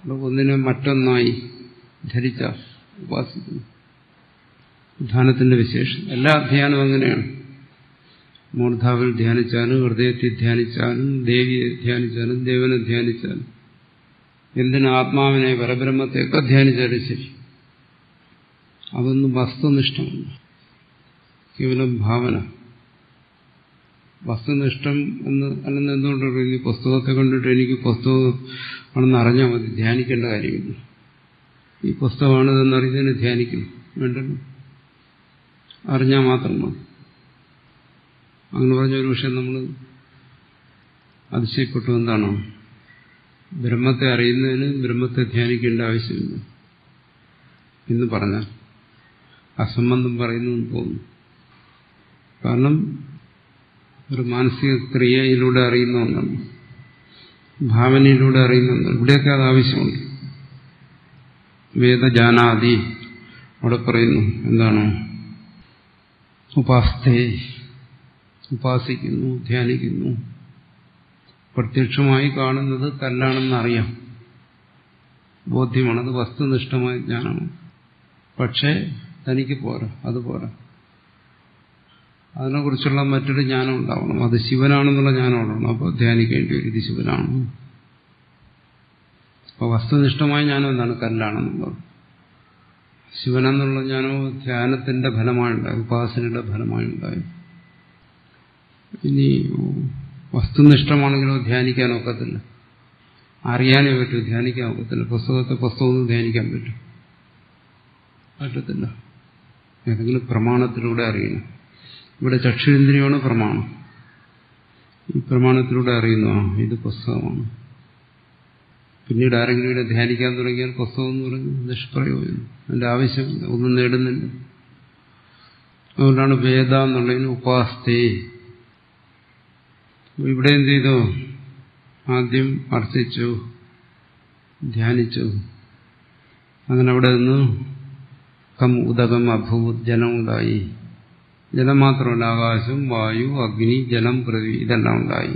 അവിടെ ഒന്നിനെ മറ്റൊന്നായി ധരിച്ച ഉപാസിക്കുന്നു ധ്യാനത്തിന്റെ വിശേഷം എല്ലാ ധ്യാനവും അങ്ങനെയാണ് മൂർധാവിൽ ധ്യാനിച്ചാലും ഹൃദയത്തിൽ ധ്യാനിച്ചാലും ദേവിയെ ധ്യാനിച്ചാലും ദേവനെ ധ്യാനിച്ചാലും എന്തിന് ആത്മാവിനെ പരബ്രഹ്മത്തെയൊക്കെ ധ്യാനിച്ചാലും ശരി അതൊന്നും വസ്തുനിഷ്ഠമല്ല കേവലം ഭാവന വസ്തുനിഷ്ഠം എന്ന് അല്ലെന്ന് എന്തുകൊണ്ട് പറയുന്നു ഈ പുസ്തകത്തെ കണ്ടിട്ട് എനിക്ക് പുസ്തകം ആണെന്ന് അറിഞ്ഞാൽ മതി ധ്യാനിക്കേണ്ട കാര്യമില്ല ഈ പുസ്തകമാണിതെന്ന് അറിഞ്ഞതിന് ധ്യാനിക്കണം വേണ്ടല്ലോ അറിഞ്ഞാൽ മാത്രം മതി അങ്ങനെ പറഞ്ഞ ഒരു വിഷയം നമ്മൾ അതിശയപ്പെട്ടു എന്താണ് ബ്രഹ്മത്തെ അറിയുന്നതിന് ബ്രഹ്മത്തെ ധ്യാനിക്കേണ്ട ആവശ്യമില്ല എന്ന് പറഞ്ഞാൽ അസംബന്ധം പറയുന്നു എന്ന് തോന്നുന്നു കാരണം ഒരു മാനസിക ക്രിയയിലൂടെ അറിയുന്ന ഒന്നാണ് ഭാവനയിലൂടെ അറിയുന്ന ഒന്നാണ് ഇവിടെയൊക്കെ അത് ആവശ്യമുണ്ട് വേദജാനാദി അവിടെ പറയുന്നു എന്താണ് ഉപാസ്തേ ഉപാസിക്കുന്നു ധ്യാനിക്കുന്നു പ്രത്യക്ഷമായി കാണുന്നത് കല്ലാണെന്നറിയാം ബോധ്യമാണ് അത് വസ്തുനിഷ്ഠമായ ജ്ഞാനമാണ് പക്ഷേ തനിക്ക് പോരാ അത് പോരാ അതിനെക്കുറിച്ചുള്ള മറ്റൊരു ജ്ഞാനം ഉണ്ടാവണം അത് ശിവനാണെന്നുള്ള ജ്ഞാനം ഉണ്ടാവണം അപ്പോൾ ധ്യാനിക്കേണ്ടി വരും ഇത് ശിവനാണ് അപ്പോൾ വസ്തുനിഷ്ഠമായ ജ്ഞാനം എന്താണ് കല്ലാണെന്നുള്ളത് ശിവനെന്നുള്ള ജ്ഞാനവും ധ്യാനത്തിന്റെ ഫലമായുണ്ടായി ഉപാസനയുടെ ഫലമായുണ്ടായി ഇനി വസ്തുനിഷ്ഠമാണെങ്കിലോ ധ്യാനിക്കാൻ ഒക്കത്തില്ല അറിയാനേ പറ്റൂ ധ്യാനിക്കാൻ ഒക്കത്തില്ല പുസ്തകത്തെ പുസ്തകമൊന്നും ധ്യാനിക്കാൻ പറ്റും പറ്റത്തില്ല ഏതെങ്കിലും പ്രമാണത്തിലൂടെ അറിയണം ഇവിടെ ചക്ഷുരേന്ദ്രിയമാണ് പ്രമാണം ഈ പ്രമാണത്തിലൂടെ അറിയുന്നു ആ ഇത് പുസ്തകമാണ് പിന്നീട് ആരെങ്കിലും ഇവിടെ ധ്യാനിക്കാൻ തുടങ്ങിയാൽ പുസ്തകം എന്ന് പറയുന്നത് നിഷ്പ്രയോജനം അതിന്റെ ആവശ്യമില്ല ഒന്നും നേടുന്നില്ല അതുകൊണ്ടാണ് വേദ എന്നുള്ളതിന് ഉപാസ്തേ ഇവിടെ എന്ത് ചെയ്തു ആദ്യം അർത്ഥിച്ചു ധ്യാനിച്ചു അങ്ങനെ അവിടെ നിന്ന് കം ഉദകം അഭൂത് ജലം ഉണ്ടായി ജലം മാത്രമല്ല ആകാശം വായു അഗ്നി ജലം പൃഥ്വി ഇതെല്ലാം ഉണ്ടായി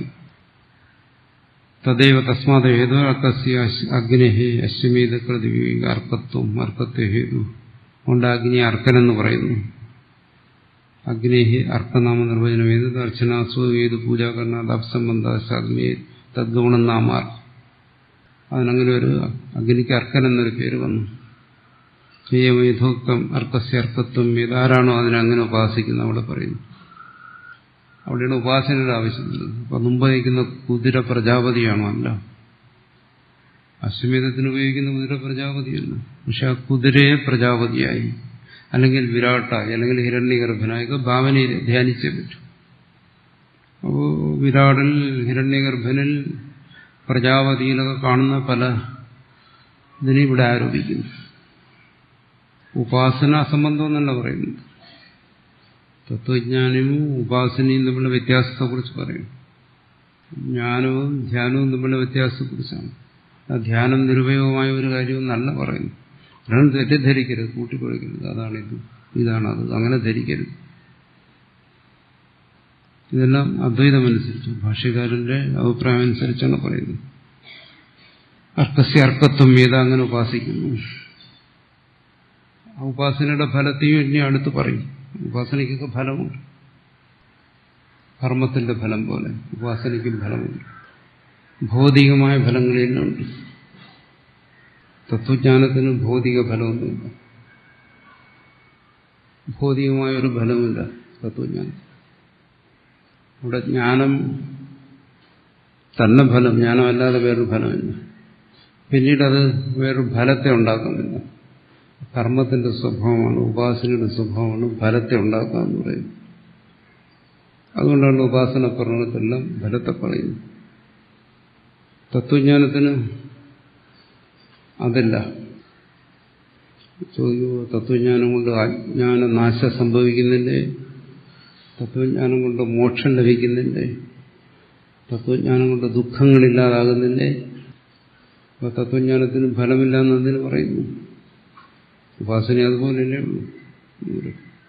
തദൈവ തസ്മാത് ഹേതു അർക്കസ്യ അഗ്നിഹേ അശ്വമേത പൃഥ്വി അർക്കത്വം അർക്കത്വ ഹേതു കൊണ്ട് അഗ്നി അർക്കനെന്ന് പറയുന്നു അഗ്നേഹി അർക്കനാമ നിർവചനം ഏത് അർച്ചനാസു ഏത് പൂജാകരണ അപ്സംബന്ധ അഗ്നി തദ്ഗുണം നാമാർ അതിനങ്ങനെ ഒരു അഗ്നിക്ക് അർക്കൻ എന്നൊരു പേര് വന്നു യഥോക്തം അർക്കസ്യ അർക്കത്വം ഏതാരാണോ അതിനങ്ങനെ ഉപാസിക്കുന്ന അവിടെ പറയുന്നു അവിടെയാണ് ഉപാസനയുടെ ആവശ്യം വരുന്നത് അപ്പൊ മുമ്പ് നയിക്കുന്ന കുതിര പ്രജാപതിയാണോ അല്ല അശ്വമേധത്തിന് ഉപയോഗിക്കുന്ന കുതിര പ്രജാപതിയല്ല പക്ഷെ ആ കുതിരയെ പ്രജാപതിയായി അല്ലെങ്കിൽ വിരാട്ടായി അല്ലെങ്കിൽ ഹിരണ്യഗർഭനായൊക്കെ ഭാവനയിൽ ധ്യാനിച്ചേ പറ്റും അപ്പോൾ വിരാടിൽ ഹിരണ്യഗർഭനിൽ പ്രജാപതിയിലൊക്കെ കാണുന്ന പല ഇതിനെ ഇവിടെ ആരോപിക്കുന്നു ഉപാസന സംബന്ധം എന്നല്ല പറയുന്നത് തത്വജ്ഞാനവും ഉപാസനയും തമ്മിലുള്ള വ്യത്യാസത്തെക്കുറിച്ച് പറയും ജ്ഞാനവും ധ്യാനവും തമ്മിലുള്ള വ്യത്യാസത്തെക്കുറിച്ചാണ് ആ ധ്യാനം നിരുപയോഗമായ ഒരു കാര്യവും നല്ല പറയുന്നു ഒരാളും തെറ്റിദ്ധരിക്കരുത് കൂട്ടിക്കൊടുക്കരുത് അതാണ് ഇത് ഇതാണ് അത് അങ്ങനെ ധരിക്കരുത് ഇതെല്ലാം അദ്വൈതമനുസരിച്ച് ഭാഷ്യക്കാരന്റെ അഭിപ്രായം അനുസരിച്ചാണ് പറയുന്നത് അർക്കസ്യ അർക്കത്വം ഏത അങ്ങനെ ഉപാസിക്കുന്നു ആ ഉപാസനയുടെ ഫലത്തെയും ഇനി അടുത്ത് പറയും ഉപാസനയ്ക്കൊക്കെ ഫലമുണ്ട് കർമ്മത്തിന്റെ ഫലം പോലെ ഉപാസനയ്ക്കും ഫലമുണ്ട് ഭൗതികമായ ഫലങ്ങളിലുണ്ട് തത്വജ്ഞാനത്തിന് ഭൗതിക ഫലമൊന്നുമില്ല ഭൗതികമായ ഒരു ഫലമില്ല തത്വജ്ഞാനം ഇവിടെ ജ്ഞാനം തന്നെ ഫലം ജ്ഞാനമല്ലാതെ വേറൊരു ഫലമില്ല പിന്നീട് അത് വേറൊരു ഫലത്തെ ഉണ്ടാക്കുന്നില്ല കർമ്മത്തിന്റെ സ്വഭാവമാണ് ഉപാസനയുടെ സ്വഭാവമാണ് ഫലത്തെ ഉണ്ടാക്കുക എന്ന് പറയുന്നത് അതുകൊണ്ടാണ് ഉപാസന പറഞ്ഞിട്ടെല്ലാം ഫലത്തെ പറയുന്നത് തത്വജ്ഞാനത്തിന് അതില്ല ചോദിക്കുമോ തത്വജ്ഞാനം കൊണ്ട് അജ്ഞാന നാശം സംഭവിക്കുന്നില്ലേ തത്വജ്ഞാനം കൊണ്ട് മോക്ഷം ലഭിക്കുന്നില്ലേ തത്വജ്ഞാനം കൊണ്ട് ദുഃഖങ്ങളില്ലാതാകുന്നില്ലേ അപ്പൊ തത്വജ്ഞാനത്തിന് ഫലമില്ല എന്നതിന് പറയുന്നു ഉപാസന അതുപോലെയല്ലേ ഉള്ളൂ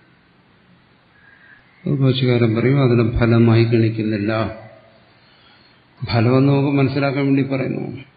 അത് ഭാഷകാരൻ പറയും അതിനെ ഫലമായി ഗണിക്കുന്നില്ല ഫലമെന്ന് നമുക്ക് മനസ്സിലാക്കാൻ വേണ്ടി പറയുന്നു